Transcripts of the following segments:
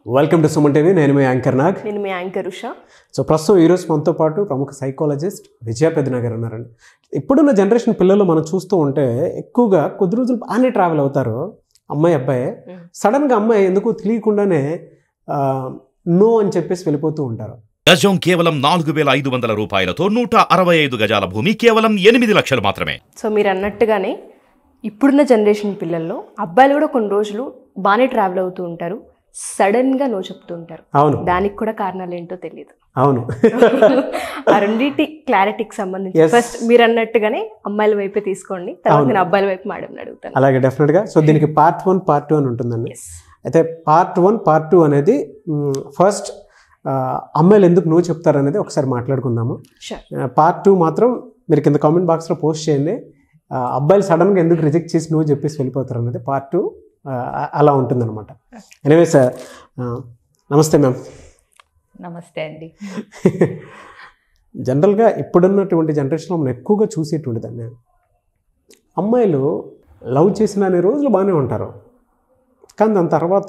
Welcome to Suman TV నేను మీ anchor Nag నేను మీ anchor Usha so ప్రస్తుతం ఈరోజు మనతో పాటు ప్రముఖ సైకాలజిస్ట్ విజయ పెద్దన గారు ఉన్నారండి ఇప్పుడున్న జనరేషన్ పిల్లలు మనం చూస్తూ ఉంటే ఎక్కువగా కొద్ది రోజులు బాగానే ట్రావెల్ అవుతారు అమ్మాయి అబ్బాయి Mm. సడన్గా అమ్మాయి ఎందుకు తెలియకుండానే నో అని చెప్పేసి వెళ్ళిపోతూ ఉంటారు గజం కేవలం నాలుగు వేల ఐదు వందల రూపాయలతో నూట అరవై ఐదు గజాల భూమి కేవలం ఎనిమిది లక్షలు మాత్రమే సో మీరు అన్నట్టుగానే ఇప్పుడున్న జనరేషన్ పిల్లల్లో అబ్బాయిలు కూడా కొన్ని రోజులు బాగానే ట్రావెల్ అవుతూ ఉంటారు సడన్గా నో చెప్తూ ఉంటారు అవును దానికి కూడా కారణాలు ఏంటో తెలియదు అవును ఆ రెండింటి క్లారిటీకి సంబంధించి Yes. ఫస్ట్ మీరు అన్నట్టుగానే అమ్మాయిల వైపే తీసుకోండి తర్వాత అవును. నేను అబ్బాయిల వైపు మేడం అడుగుతాను అలాగే డెఫినెట్గా సో దీనికి పార్ట్ వన్ పార్ట్ టూ అని ఉంటుందండి Yes. అయితే పార్ట్ వన్ పార్ట్ టూ అనేది ఫస్ట్ అమ్మాయిలు ఎందుకు నువ్వు చెప్తారు అనేది ఒకసారి మాట్లాడుకుందాము Sure. పార్ట్ టూ మాత్రం మీరు కింద కామెంట్ బాక్స్లో పోస్ట్ చేయండి ఆ, అబ్బాయిలు సడన్గా ఎందుకు రిజెక్ట్ చేసి నువ్వు చెప్పేసి వెళ్ళిపోతారు అనేది పార్ట్ టూ అలా ఉంటుందన్నమాట ఎనివే సార్ నమస్తే మ్యామ్ నమస్తే అండి జనరల్గా ఇప్పుడున్నటువంటి జనరేషన్లో మనం ఎక్కువగా చూసేటువంటిదండి అమ్మాయిలు లవ్ చేసిన అనే రోజులు బాగానే ఉంటారు కానీ దాని తర్వాత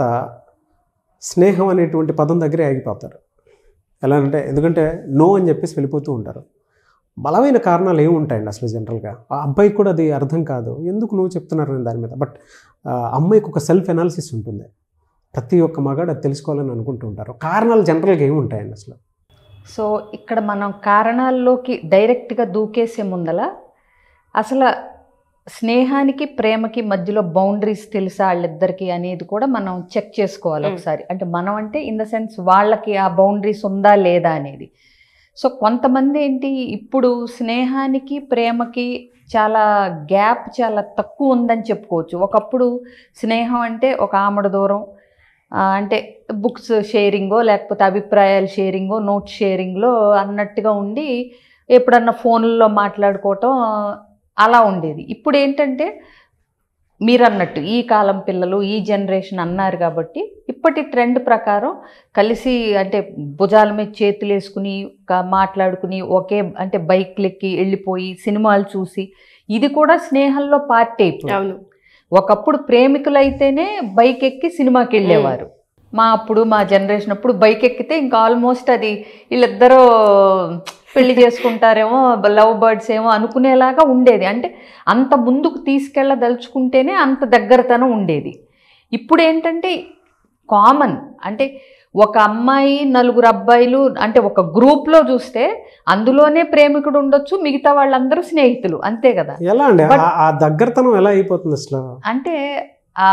స్నేహం అనేటువంటి పదం దగ్గరే ఆగిపోతారు ఎలా అంటే ఎందుకంటే నో అని చెప్పేసి వెళ్ళిపోతూ ఉంటారు బలమైన కారణాలు ఏమి ఉంటాయండి అసలు జనరల్గా ఆ అబ్బాయికి కూడా అది అర్థం కాదు ఎందుకు నువ్వు చెప్తున్నారు అని దాని మీద బట్ అమ్మాయికి ఒక సెల్ఫ్ ఎనాలిసిస్ ఉంటుంది ప్రతి ఒక్క మగాడు అది తెలుసుకోవాలని అనుకుంటూ ఉంటారు కారణాలు జనరల్గా ఏమి ఉంటాయండి అసలు సో ఇక్కడ మనం కారణాల్లోకి డైరెక్ట్గా దూకేసే ముందల అసలు స్నేహానికి ప్రేమకి మధ్యలో బౌండరీస్ తెలుసా వాళ్ళిద్దరికి అనేది కూడా మనం చెక్ చేసుకోవాలి Mm. ఒకసారి అంటే మనం అంటే ఇన్ ద సెన్స్ వాళ్ళకి ఆ బౌండరీస్ ఉందా లేదా అనేది సో కొంతమంది ఏంటి ఇప్పుడు స్నేహానికి ప్రేమకి చాలా గ్యాప్ చాలా తక్కువ ఉందని చెప్పుకోవచ్చు ఒకప్పుడు స్నేహం అంటే ఒక ఆమడ దూరం ఆ, అంటే బుక్స్ షేరింగో లేకపోతే అభిప్రాయాలు షేరింగో నోట్ షేరింగ్లో అన్నట్టుగా ఉండి ఎప్పుడన్నా ఫోన్లలో మాట్లాడుకోవటం అలా ఉండేది ఇప్పుడు ఏంటంటే మీరు అన్నట్టు ఈ కాలం పిల్లలు ఈ జనరేషన్ అన్నారు కాబట్టి ఇప్పటి ట్రెండ్ ప్రకారం కలిసి అంటే భుజాల మీద చేతులు వేసుకుని క- మాట్లాడుకుని ఒకే అంటే బైక్లు ఎక్కి వెళ్ళిపోయి సినిమాలు చూసి ఇది కూడా స్నేహంలో పార్ట్ అయిపోయింది అవును ఒకప్పుడు ప్రేమికులైతేనే బైక్ ఎక్కి సినిమాకి వెళ్ళేవారు మా అప్పుడు మా జనరేషన్ అప్పుడు బైక్ ఎక్కితే ఇంకా ఆల్మోస్ట్ అది వీళ్ళిద్దరూ పెళ్లి చేసుకుంటారేమో లవ్ బర్డ్స్ ఏమో అనుకునేలాగా ఉండేది అంటే అంత ముందుకు తీసుకెళ్ళదలుచుకుంటేనే అంత దగ్గరతనం ఉండేది ఇప్పుడు ఏంటంటే కామన్ అంటే ఒక అమ్మాయి నలుగురు అబ్బాయిలు అంటే ఒక గ్రూప్లో చూస్తే అందులోనే ప్రేమికుడు ఉండొచ్చు మిగతా వాళ్ళందరూ స్నేహితులు అంతే కదా ఎలా అండి But- ఆ- ఆ దగ్గరతనం ఎలా అయిపోతుంది అసలు అంటే ఆ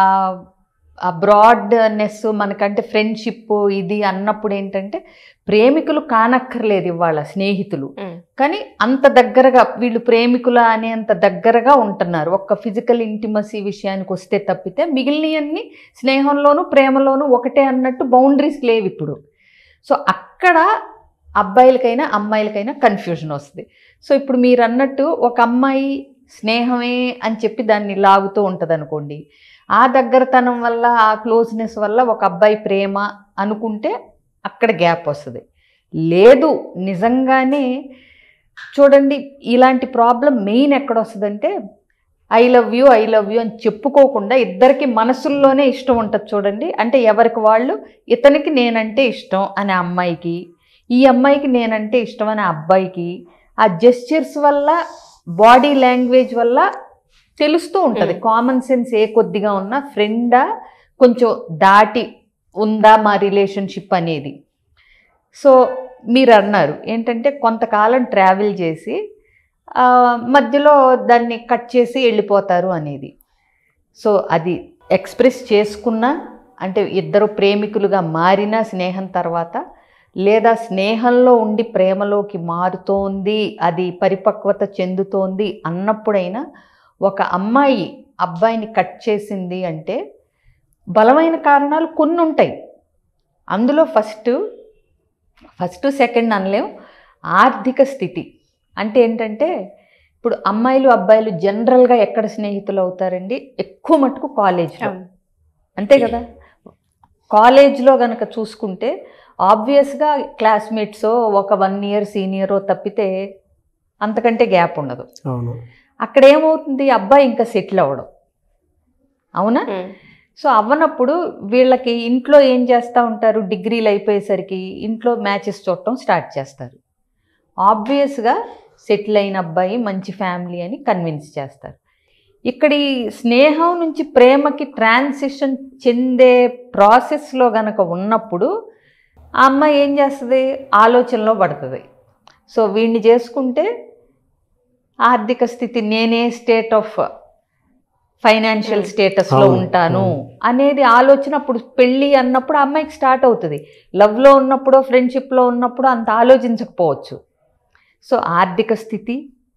ఆ బ్రాడ్నెస్ మనకంటే ఫ్రెండ్షిప్ ఇది అన్నప్పుడు ఏంటంటే ప్రేమికులు కానక్కర్లేదు ఇవాళ స్నేహితులు Mm. కానీ అంత దగ్గరగా వీళ్ళు ప్రేమికుల అనేంత దగ్గరగా ఉంటున్నారు ఒక్క ఫిజికల్ ఇంటిమసీ విషయానికి వస్తే తప్పితే మిగిలినవన్నీ స్నేహంలోనూ ప్రేమలోనూ ఒకటే అన్నట్టు బౌండరీస్ లేవు ఇప్పుడు సో అక్కడ అబ్బాయిలకైనా అమ్మాయిలకైనా కన్ఫ్యూజన్ వస్తుంది సో ఇప్పుడు మీరు అన్నట్టు ఒక అమ్మాయి స్నేహమే అని చెప్పి దాన్ని లాగుతూ ఉంటుంది అనుకోండి ఆ దగ్గరతనం వల్ల ఆ క్లోజ్నెస్ వల్ల ఒక అబ్బాయి ప్రేమ అనుకుంటే అక్కడ గ్యాప్ వస్తుంది లేదు నిజంగానే చూడండి ఇలాంటి ప్రాబ్లం మెయిన్ ఎక్కడ వస్తుందంటే I love you I love you అని చెప్పుకోకుండా ఇద్దరికి మనసుల్లోనే ఇష్టం ఉంటుంది చూడండి అంటే ఎవరికి వాళ్ళు ఇతనికి నేనంటే ఇష్టం అనే అమ్మాయికి ఈ అమ్మాయికి నేనంటే ఇష్టం అనే అబ్బాయికి ఆ జెస్చర్స్ వల్ల బాడీ లాంగ్వేజ్ వల్ల తెలుస్తూ ఉంటుంది Mm. కామన్ సెన్స్ ఏ కొద్దిగా ఉన్నా ఫ్రెండా కొంచెం దాటి ఉందా మా రిలేషన్షిప్ అనేది సో మీరు అన్నారు ఏంటంటే కొంతకాలం ట్రావెల్ చేసి ఆ, మధ్యలో దాన్ని కట్ చేసి వెళ్ళిపోతారు అనేది సో అది ఎక్స్ప్రెస్ చేసుకున్నా అంటే ఇద్దరు ప్రేమికులుగా మారిన స్నేహం తర్వాత లేదా స్నేహంలో ఉండి ప్రేమలోకి మారుతోంది అది పరిపక్వత చెందుతోంది అన్నప్పుడైనా ఒక అమ్మాయి అబ్బాయిని కట్ చేసింది అంటే బలమైన కారణాలు కొన్ని ఉంటాయి అందులో ఫస్ట్ ఫస్ట్ సెకండ్ అనలేం ఆర్థిక స్థితి అంటే ఏంటంటే ఇప్పుడు అమ్మాయిలు అబ్బాయిలు జనరల్గా ఎక్కడ స్నేహితులు అవుతారండి ఎక్కువ మటుకు కాలేజ్లో అవును అంతే కదా కాలేజ్లో గనక చూసుకుంటే ఆబ్వియస్గా క్లాస్మేట్స్ ఒక వన్ ఇయర్ సీనియరో తప్పితే అంతకంటే గ్యాప్ ఉండదు అవును అక్కడ ఏమవుతుంది అబ్బాయి ఇంకా సెటిల్ అవ్వడం అవునా ఉమ్. సో అవ్వనప్పుడు వీళ్ళకి ఇంట్లో ఏం చేస్తూ ఉంటారు డిగ్రీలు అయిపోయేసరికి ఇంట్లో మ్యాచెస్ చూడటం స్టార్ట్ చేస్తారు ఆబ్వియస్గా సెటిల్ అయిన అబ్బాయి మంచి ఫ్యామిలీ అని కన్విన్స్ చేస్తారు ఇక్కడ ఈ స్నేహం నుంచి ప్రేమకి ట్రాన్సిషన్ చెందే ప్రాసెస్లో గనక ఉన్నప్పుడు ఆ అమ్మాయి ఏం చేస్తుంది ఆలోచనలో పడుతుంది సో వీడిని చేసుకుంటే ఆర్థిక స్థితి నేనే స్టేట్ ఆఫ్ ఫైనాన్షియల్ స్టేటస్లో అవును, ఉంటాను అవును. అనేది ఆలోచన అప్పుడు పెళ్ళి అన్నప్పుడు ఆ అమ్మాయికి స్టార్ట్ అవుతుంది లవ్లో ఉన్నప్పుడు ఫ్రెండ్షిప్లో ఉన్నప్పుడు అంత ఆలోచించకపోవచ్చు సో ఆర్థిక స్థితి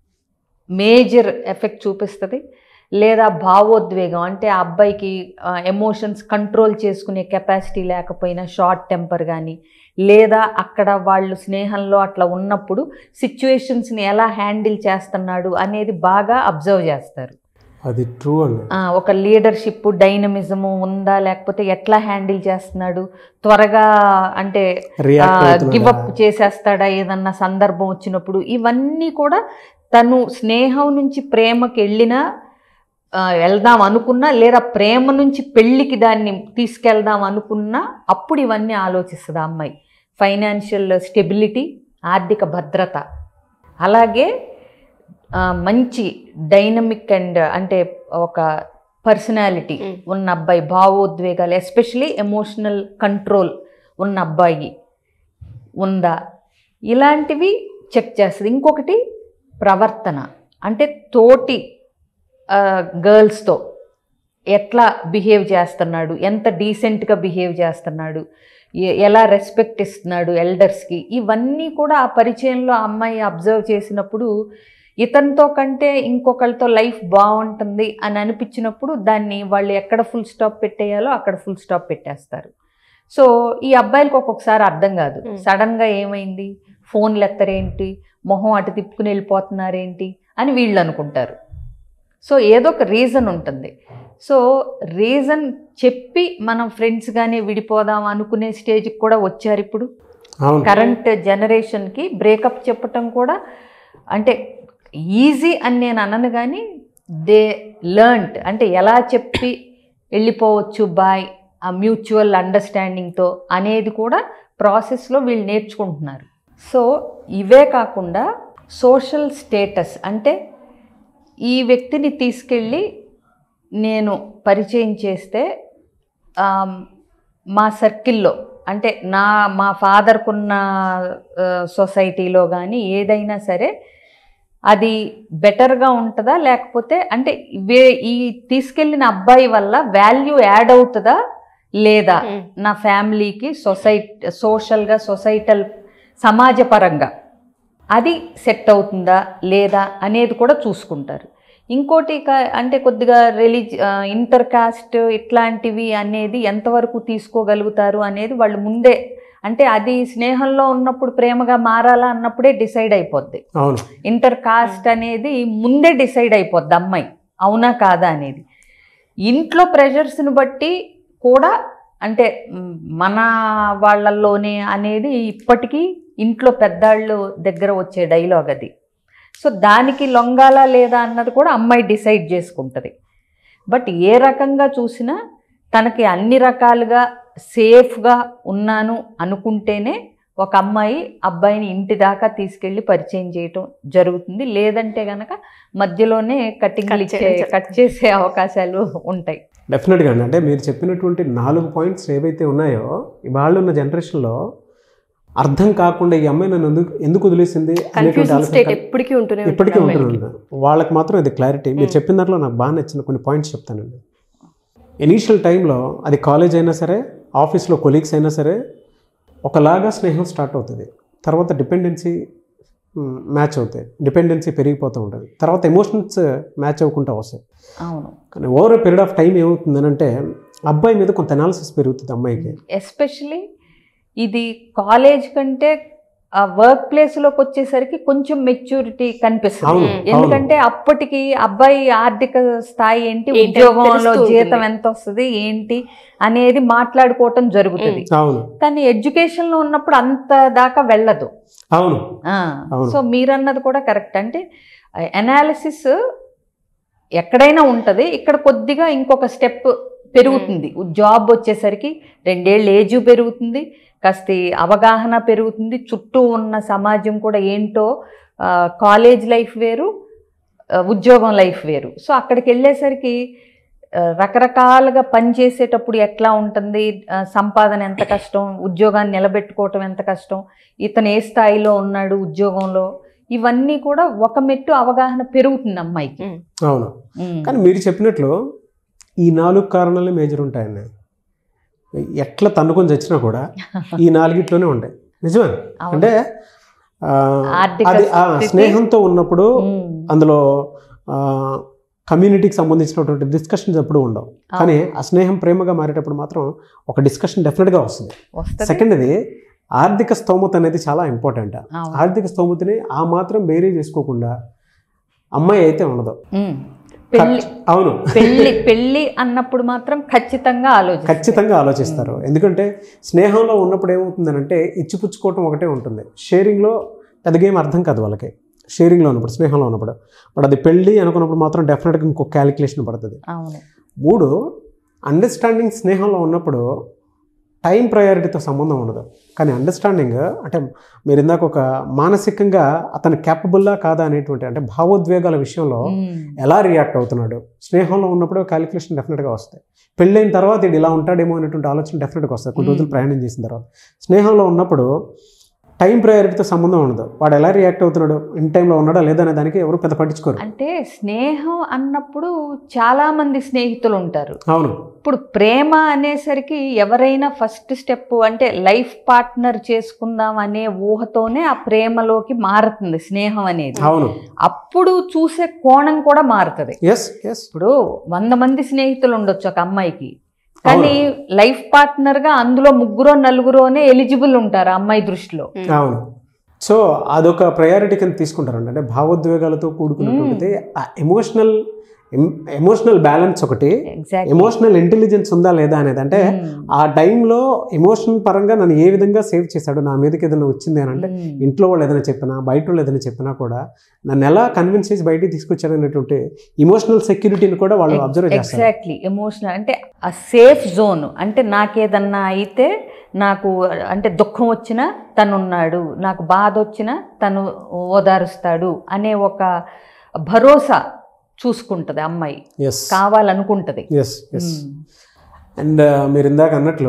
మేజర్ ఎఫెక్ట్ చూపిస్తుంది లేదా భావోద్వేగం అంటే ఆ అబ్బాయికి ఎమోషన్స్ కంట్రోల్ చేసుకునే కెపాసిటీ లేకపోయినా షార్ట్ టెంపర్ కానీ లేదా అక్కడ వాళ్ళు స్నేహంలో అట్లా ఉన్నప్పుడు సిచ్యువేషన్స్ని ఎలా హ్యాండిల్ చేస్తున్నాడు అనేది బాగా అబ్జర్వ్ చేస్తారు అది ట్రూ అండి ఆ, ఒక లీడర్షిప్ డైనమిజము ఉందా లేకపోతే ఎట్లా హ్యాండిల్ చేస్తున్నాడు త్వరగా అంటే రియాక్ట్ గివ్ అప్ చేసేస్తాడా ఏదన్నా సందర్భం వచ్చినప్పుడు ఇవన్నీ కూడా తను స్నేహం నుంచి ప్రేమకి వెళ్ళినా ఆ, వెళ్దాం అనుకున్నా లేదా ప్రేమ నుంచి పెళ్ళికి దాన్ని తీసుకెళ్దాం అనుకున్నా అప్పుడు ఇవన్నీ ఆలోచిస్తుంది ఆ అమ్మాయి ఫైనాన్షియల్ స్టెబిలిటీ ఆర్థిక భద్రత అలాగే ఆ, మంచి డైనమిక్ అండ్ అంటే ఒక పర్సనాలిటీ Mm. ఉన్న అబ్బాయి భావోద్వేగాలు ఎస్పెషలీ ఎమోషనల్ కంట్రోల్ ఉన్న అబ్బాయి ఉందా ఇలాంటివి చెక్ చేస్తుంది ఇంకొకటి ప్రవర్తన అంటే తోటి గర్ల్స్తో ఎట్లా బిహేవ్ చేస్తున్నాడు ఎంత డీసెంట్గా బిహేవ్ చేస్తున్నాడు ఎ- ఎలా రెస్పెక్ట్ ఇస్తున్నాడు ఎల్డర్స్కి ఇవన్నీ కూడా ఆ పరిచయంలో ఆ అమ్మాయి అబ్జర్వ్ చేసినప్పుడు ఇతనితో కంటే ఇంకొకరితో లైఫ్ బాగుంటుంది అని అనిపించినప్పుడు దాన్ని వాళ్ళు ఎక్కడ ఫుల్ స్టాప్ పెట్టేయాలో అక్కడ ఫుల్ స్టాప్ పెట్టేస్తారు సో ఈ అబ్బాయిలకు ఒక్కొక్కసారి అర్థం కాదు Hmm. సడన్గా ఏమైంది ఫోన్లు ఎత్తరేంటి మొహం అటు తిప్పుకుని వెళ్ళిపోతున్నారేంటి అని వీళ్ళు అనుకుంటారు సో ఏదో ఒక రీజన్ ఉంటుంది సో రీజన్ చెప్పి మనం ఫ్రెండ్స్గానే విడిపోదాం అనుకునే స్టేజ్కి కూడా వచ్చారు ఇప్పుడు అవును కరెంట్ జనరేషన్కి బ్రేకప్ చెప్పటం కూడా అంటే ఈజీ అని నేను అనను కానీ దే లర్న్డ్ అంటే ఎలా చెప్పి వెళ్ళిపోవచ్చు బాయ్ ఆ మ్యూచువల్ అండర్స్టాండింగ్తో అనేది కూడా ప్రాసెస్లో వీళ్ళు నేర్చుకుంటున్నారు సో ఇవే కాకుండా సోషల్ స్టేటస్ అంటే ఈ వ్యక్తిని తీసుకెళ్ళి నేను పరిచయం చేస్తే ఆమ్, మా సర్కిల్లో అంటే నా మా ఫాదర్కున్న సొసైటీలో కానీ ఏదైనా సరే అది బెటర్గా ఉంటుందా లేకపోతే అంటే వే ఈ తీసుకెళ్ళిన అబ్బాయి వల్ల వాల్యూ యాడ్ అవుతుందా లేదా Mm. నా ఫ్యామిలీకి సొసైటీ సోషల్గా సొసైటల్ సమాజపరంగా అది సెట్ అవుతుందా లేదా అనేది కూడా చూసుకుంటారు ఇంకోటి క- అంటే కొద్దిగా రిలీజ్ ఇంటర్ కాస్ట్ ఇట్లాంటివి అనేది ఎంతవరకు తీసుకోగలుగుతారు అనేది వాళ్ళు ముందే అంటే అది స్నేహంలో ఉన్నప్పుడు ప్రేమగా మారాలా అన్నప్పుడే డిసైడ్ అయిపోద్ది అవును ఇంటర్ కాస్ట్ అనేది ముందే డిసైడ్ అయిపోద్ది అమ్మాయి అవునా కాదా అనేది ఇంట్లో ప్రెషర్స్ని బట్టి కూడా అంటే మ్, మన వాళ్ళల్లోనే అనేది ఇప్పటికీ ఇంట్లో పెద్దాళ్ళు దగ్గర వచ్చే డైలాగ్ అది సో దానికి లొంగాలా లేదా అన్నది కూడా అమ్మాయి డిసైడ్ చేసుకుంటుంది బట్ ఏ రకంగా చూసినా తనకి అన్ని రకాలుగా సేఫ్గా ఉన్నాను అనుకుంటేనే ఒక అమ్మాయి అబ్బాయిని ఇంటి దాకా తీసుకెళ్ళి పరిచయం చేయటం జరుగుతుంది లేదంటే గనక మధ్యలోనే కటింగ్లు Cut ఇచ్చే చేయడం కట్ చేసే అవకాశాలు ఉంటాయి డెఫినెట్గా అండి అంటే మీరు చెప్పినటువంటి నాలుగు పాయింట్స్ ఏవైతే ఉన్నాయో ఇవాళ ఉన్న జనరేషన్లో అర్థం కాకుండా ఈ అమ్మాయి నన్ను ఎందుకు ఎందుకు వదిలేసింది అనేటువంటి కన్ఫ్యూజన్ ఆలోచన స్టేట్ కల్- ఎప్పటికీ ఉంటూనే ఇప్పటికీ ఉంటుంది అమ్మాయిలకి. ఉంటున్నాను వాళ్ళకి మాత్రం ఇది క్లారిటీ మీరు Mm. చెప్పిన దాంట్లో నాకు బాగా నచ్చిన కొన్ని పాయింట్స్ చెప్తానండి ఇనీషియల్ టైంలో అది కాలేజ్ అయినా సరే ఆఫీస్లో కొలీగ్స్ అయినా సరే ఒకలాగా స్నేహం స్టార్ట్ అవుతుంది తర్వాత డిపెండెన్సీ మ్యాచ్ అవుతాయి డిపెండెన్సీ పెరిగిపోతూ ఉంటుంది తర్వాత ఎమోషన్స్ మ్యాచ్ అవ్వకుండా వస్తాయి అవును కానీ ఓవర్ పీరియడ్ ఆఫ్ టైం ఏమవుతుందనంటే అబ్బాయి మీద కొంత అనాలిసిస్ పెరుగుతుంది అమ్మాయికి ఎస్పెషలీ ఇది కాలేజ్ కంటే ఆ వర్క్ ప్లేస్లోకి వచ్చేసరికి కొంచెం మెచ్యూరిటీ కనిపిస్తుంది అవును Mm. అవును ఎందుకంటే అప్పటికి అబ్బాయి ఆర్థిక స్థాయి ఏంటి ఏంటి అని ఉద్యోగంలో తెలుస్తూ ఉంటుంది. జీతం ఎంత వస్తుంది ఏంటి అనేది మాట్లాడుకోవటం జరుగుతుంది అవును కానీ ఎడ్యుకేషన్ లో ఉన్నప్పుడు అంత దాకా వెళ్ళదు అవును అవును. సో మీరన్నది కూడా కరెక్ట్ అంటే అనాలిసిస్ ఎక్కడైనా ఉంటుంది ఇక్కడ కొద్దిగా ఇంకొక స్టెప్ పెరుగుతుంది జాబ్ వచ్చేసరికి రెండేళ్ళు ఏజ్ పెరుగుతుంది కాస్త అవగాహన పెరుగుతుంది చుట్టూ ఉన్న సమాజం కూడా ఏంటో కాలేజ్ లైఫ్ వేరు ఆ, ఉద్యోగం లైఫ్ వేరు సో అక్కడికి వెళ్ళేసరికి ఆ, రకరకాలుగా పని చేసేటప్పుడు ఎట్లా ఉంటుంది ఆ, సంపాదన ఎంత కష్టం ఉద్యోగాన్ని నిలబెట్టుకోవటం ఎంత కష్టం ఇతను ఏ స్థాయిలో ఉన్నాడు ఉద్యోగంలో ఇవన్నీ కూడా ఒక మెట్టు అవగాహన పెరుగుతుంది అమ్మాయికి అవును ఉమ్. కానీ మీరు చెప్పినట్లు ఈ నాలుగు కారణాలే మేజర్ ఉంటాయండి ఎట్లా తన్నుకొని చచ్చినా కూడా ఈ నాలుగిట్లోనే ఉంటాయి నిజమే అవును. అంటే ఆ, ఆర్థిక అది ఆ, స్థితి. స్నేహంతో ఉన్నప్పుడు ఉమ్. అందులో ఆ, కమ్యూనిటీకి సంబంధించినటువంటి డిస్కషన్స్ ఎప్పుడు ఉండవు కానీ ఆ స్నేహం ప్రేమగా మారేటప్పుడు మాత్రం ఒక డిస్కషన్ డెఫినెట్గా వస్తుంది వస్తది. సెకండ్ ఇది ఆర్థిక స్తోమత అనేది చాలా ఇంపార్టెంట్ అవును. ఆర్థిక స్తోమతని ఆ మాత్రం బేరీ చేసుకోకుండా అమ్మాయి అయితే ఉండదు ఉమ్. పెళ్లి అవును పెళ్లి పెళ్లి అన్నప్పుడు మాత్రం ఖచ్చితంగా ఆలోచిస్తారు ఖచ్చితంగా ఆలోచిస్తారు ఎందుకంటే స్నేహంలో ఉన్నప్పుడు ఏమవుతుందనంటే ఇచ్చిపుచ్చుకోవటం ఒకటే ఉంటుంది షేరింగ్లో పెద్దగా ఏం అర్థం కాదు వాళ్ళకి షేరింగ్లో ఉన్నప్పుడు స్నేహంలో ఉన్నప్పుడు బట్ అది పెళ్ళి అనుకున్నప్పుడు మాత్రం డెఫినెట్గా ఇంకో క్యాలిక్యులేషన్ పడుతుంది అవును మూడు అండర్స్టాండింగ్ స్నేహంలో ఉన్నప్పుడు టైం ప్రయారిటీతో సంబంధం ఉండదు కానీ అండర్స్టాండింగ్ అంటే మీరు ఇందాక ఒక మానసికంగా అతను క్యాపబుల్లా కాదా అనేటువంటి అంటే భావోద్వేగాల విషయంలో ఉమ్. ఎలా రియాక్ట్ అవుతున్నాడు స్నేహంలో ఉన్నప్పుడు క్యాలిక్యులేషన్ డెఫినెట్గా వస్తాయి పెళ్ళైన తర్వాత ఇది ఇలా ఉంటాడేమో అనేటువంటి ఆలోచన డెఫినెట్గా వస్తుంది కొన్ని రోజులు ప్రయాణం చేసిన తర్వాత స్నేహంలో ఉన్నప్పుడు టైం ప్రయారిటీతో సంబంధం ఉండదు వాడు ఎలా రియాక్ట్ అవుతున్నాడు ఇన్ టైంలో ఉన్నాడా లేదా అనే దానికి ఎవరు పెద్ద పట్టించుకోరు అంటే స్నేహం అన్నప్పుడు చాలా మంది స్నేహితులు ఉంటారు అవును ఇప్పుడు ప్రేమ అనేసరికి ఎవరైనా ఫస్ట్ స్టెప్ అంటే లైఫ్ పార్ట్నర్ చేసుకుందాం అనే ఊహతోనే ఆ ప్రేమలోకి మారుతుంది స్నేహం అనేది అవును అప్పుడు చూసే కోణం కూడా మారుతుంది ఎస్ ఎస్ ఇప్పుడు వంద మంది స్నేహితులు ఉండొచ్చు ఒక అమ్మాయికి కానీ లైఫ్ పార్ట్నర్ గా అందులో ముగ్గురో నలుగురోనే ఎలిజిబుల్ ఉంటారు ఆ అమ్మాయి దృష్టిలో అవును సో అదొక ప్రయారిటీ కింద తీసుకుంటారండి అంటే భావోద్వేగాలతో కూడుకున్నటువంటిది ఆ ఎమోషనల్ ఎమోషనల్ బ్యాలెన్స్ ఒకటి ఎగ్జాక్ట్ ఎమోషనల్ ఇంటెలిజెన్స్ ఉందా లేదా అనేది అంటే ఆ టైంలో ఎమోషనల్ పరంగా నన్ను ఏ విధంగా సేవ్ చేశాడు నా మీదకి ఏదైనా వచ్చింది అని అంటే ఇంట్లో వాళ్ళు ఏదైనా చెప్పినా బయట వాళ్ళు ఏదైనా చెప్పినా కూడా నన్ను ఎలా కన్విన్స్ చేసి బయటికి తీసుకొచ్చారు అనేటువంటి ఇమోషనల్ సెక్యూరిటీని కూడా వాళ్ళు అబ్జర్వ్ చేస్తారు ఎగ్జాక్ట్లీ ఎమోషనల్ అంటే ఆ సేఫ్ జోన్ అంటే నాకేదన్నా అయితే నాకు అంటే దుఃఖం వచ్చినా తను ఉన్నాడు నాకు బాధ వచ్చినా తను ఓదారుస్తాడు అనే ఒక భరోసా చూసుకుంటది అమ్మాయి ఎస్ కావాలనుకుంటది ఎస్ ఎస్ అండ్ మీరు ఇందాక అన్నట్లు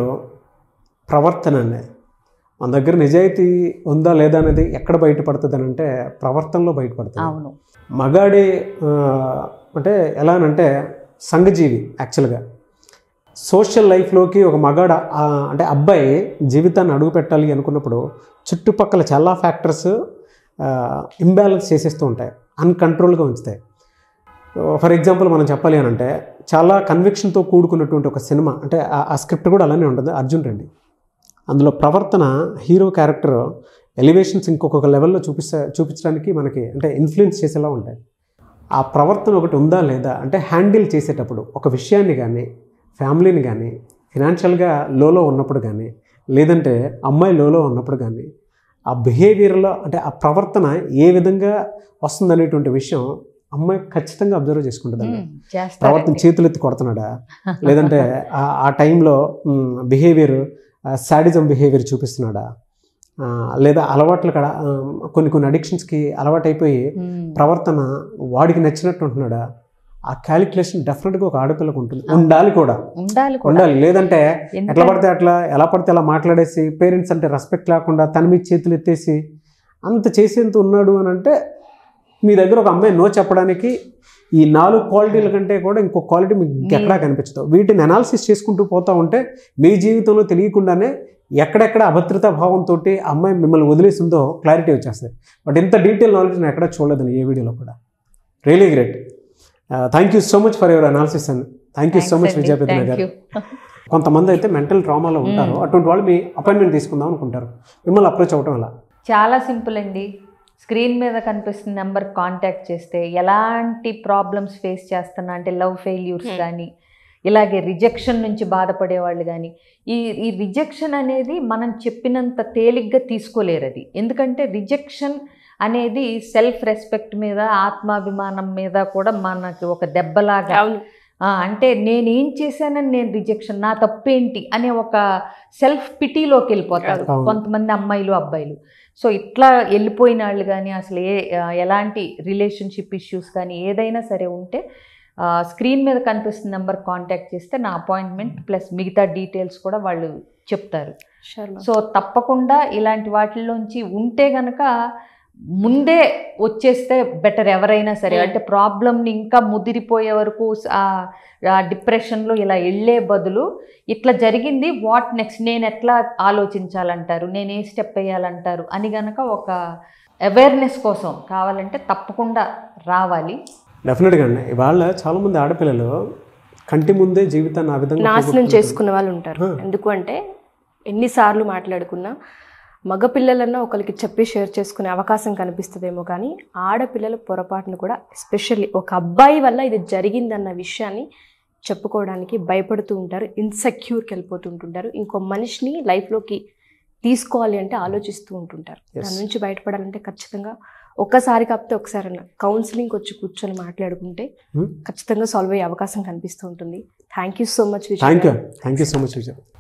ప్రవర్తన అండి మన దగ్గర నిజాయితీ ఉందా లేదా అనేది ఎక్కడ బయటపడుతుంది అని అంటే ప్రవర్తనలో బయటపడుతుంది అవును మగాడి ఆ, అంటే ఎలా అనంటే సంఘజీవి యాక్చువల్గా సోషల్ లైఫ్లోకి ఒక మగాడ ఆ, అంటే అబ్బాయి జీవితాన్ని అడుగు పెట్టాలి అనుకున్నప్పుడు చుట్టుపక్కల చాలా ఫ్యాక్టర్స్ ఇంబ్యాలెన్స్ చేసేస్తూ ఉంటాయి అన్కంట్రోల్గా ఉంచుతాయి ఫర్ ఎగ్జాంపుల్ మనం చెప్పాలి అని అంటే చాలా కన్విక్షన్తో కూడుకున్నటువంటి ఒక సినిమా అంటే ఆ- ఆ స్క్రిప్ట్ కూడా అలానే ఉంటుంది అర్జున్ రెడ్డి అందులో ప్రవర్తన హీరో క్యారెక్టర్ ఎలివేషన్స్ ఇంకొక లెవెల్లో చూపిస్తా చూపించడానికి మనకి అంటే ఇన్ఫ్లుయెన్స్ చేసేలా ఉంటాయి ఆ ప్రవర్తన ఒకటి ఉందా లేదా అంటే హ్యాండిల్ చేసేటప్పుడు ఒక విషయాన్ని కానీ ఫ్యామిలీని కానీ ఫినాన్షియల్గా లోలో ఉన్నప్పుడు కానీ లేదంటే అమ్మాయి లోలో ఉన్నప్పుడు కానీ ఆ బిహేవియర్లో అంటే ఆ ప్రవర్తన ఏ విధంగా వస్తుందనేటువంటి విషయం అమ్మాయి ఖచ్చితంగా అబ్జర్వ్ చేసుకుంటుందండి ప్రవర్తన చేస్తారు చేతులు ఎత్తి కొడుతున్నాడా లేదంటే ఆ- ఆ టైంలో బిహేవియర్ సాడిజం బిహేవియర్ చూపిస్తున్నాడా ఆ, లేదా అలవాట్లు కూడా ఆ, కొన్ని కొన్ని అడిక్షన్స్కి అలవాటైపోయి ప్రవర్తన వాడికి నచ్చినట్టు ఉంటున్నాడా ఆ క్యాలిక్యులేషన్ డెఫినెట్గా ఒక ఆడపిల్లకు ఉంటుంది ఉండాలి కూడా ఉండాలి కూడా ఉండాలి లేదంటే ఎట్లా ఎందుకంటే- పడితే అట్లా ఎలా పడితే అలా మాట్లాడేసి పేరెంట్స్ అంటే రెస్పెక్ట్ లేకుండా తన మీద చేతులు ఎత్తేసి అంత చేసేంత ఉన్నాడు అని అంటే మీ దగ్గర ఒక అమ్మాయి నో చెప్పడానికి ఈ నాలుగు క్వాలిటీల కంటే కూడా ఇంకో క్వాలిటీ మీకు ఎక్కడా కనిపించదు వీటిని అనాలిసిస్ చేసుకుంటూ పోతా ఉంటే మీ జీవితంలో తెలియకుండానే ఎక్కడెక్కడ అభద్రతా భావంతో అమ్మాయి మిమ్మల్ని వదిలేసిందో క్లారిటీ వచ్చేస్తుంది బట్ ఇంత డీటెయిల్ నాలెడ్జ్ నేను ఎక్కడా చూడలేదండి ఏ వీడియోలో కూడా really great thank you so much for your analysis and thank you so much Thanks అండి. విజయపేత Thank గారు you. కొంతమంది అయితే మెంటల్ ట్రామాలో ఉంటారు అటువంటి వాళ్ళు మీ అపాయింట్మెంట్ తీసుకుందాం అనుకుంటారు మిమ్మల్ని అప్రోచ్ అవ్వటం ఎలా చాలా సింపుల్ అండి స్క్రీన్ మీద కనిపిస్తున్న నెంబర్ కాంటాక్ట్ చేస్తే ఎలాంటి ప్రాబ్లమ్స్ ఫేస్ చేస్తున్నా అంటే లవ్ ఫెయిల్యూర్స్ కానీ ఇలాగే రిజెక్షన్ నుంచి బాధపడే వాళ్ళు కానీ ఈ ఈ రిజెక్షన్ అనేది మనం చెప్పినంత తేలిగ్గా తీసుకోలేరు అది ఎందుకంటే రిజెక్షన్ అనేది సెల్ఫ్ రెస్పెక్ట్ మీద ఆత్మాభిమానం మీద కూడా మనకి ఒక దెబ్బలాగా అవును ఆ, అంటే నేనేం చేశానని నేను రిజెక్షన్ నా తప్పేంటి అనే ఒక సెల్ఫ్ పిటీలోకి వెళ్ళిపోతారు అవును. కొంతమంది అమ్మాయిలు అబ్బాయిలు సో ఇట్లా వెళ్ళిపోయిన వాళ్ళు కానీ అసలు ఏ ఆ, ఎలాంటి రిలేషన్షిప్ ఇష్యూస్ కానీ ఏదైనా సరే ఉంటే స్క్రీన్ మీద కనిపిస్తున్న నెంబర్ కాంటాక్ట్ చేస్తే నా అపాయింట్మెంట్ ప్లస్ మిగతా డీటెయిల్స్ కూడా వాళ్ళు చెప్తారు శర్మ సో తప్పకుండా ఇలాంటి వాటిల్లోంచి ఉంటే గనక ముందే వచ్చేస్తే బెటర్ ఎవరైనా సరే Hmm. అంటే ప్రాబ్లమ్ని ఇంకా ముదిరిపోయే వరకు స- ఆ- ఆ డిప్రెషన్లో ఇలా వెళ్ళే బదులు ఇట్లా జరిగింది వాట్ నెక్స్ట్ నేను ఎట్లా ఆలోచించాలంటారు నేను ఏ స్టెప్ వేయాలంటారు అని గనక ఒక అవేర్నెస్ కోసం కావాలంటే తప్పకుండా రావాలి డెఫినెట్గా అండి ఇవాళ చాలామంది ఆడపిల్లలు కంటి ముందే జీవితాన్ని ఆ విధంగా నాశనం పోగొట్టుకుంటారు. చేసుకున్న వాళ్ళు ఉంటారు ఆ. ఎందుకు అంటే ఎన్నిసార్లు మాట్లాడుకున్నా మగపిల్లలన్నా ఒకరికి చెప్పి షేర్ చేసుకునే అవకాశం కనిపిస్తుందేమో కానీ ఆడపిల్లల పొరపాటును కూడా ఎస్పెషల్లీ ఒక అబ్బాయి వల్ల ఇది జరిగిందన్న విషయాన్ని చెప్పుకోవడానికి భయపడుతూ ఉంటారు ఇన్సెక్యూర్కి వెళ్ళిపోతుంటుంటారు ఇంకో మనిషిని లైఫ్లోకి తీసుకోవాలి అంటే ఆలోచిస్తూ ఉంటుంటారు Yes. దాని నుంచి బయటపడాలంటే ఖచ్చితంగా ఒక్కసారి కాకపోతే ఒకసారి అన్న కౌన్సిలింగ్ వచ్చి కూర్చొని మాట్లాడుకుంటే Hmm. ఖచ్చితంగా సాల్వ్ అయ్యే అవకాశం కనిపిస్తూ ఉంటుంది thank you so much thank you thank you so much Vijay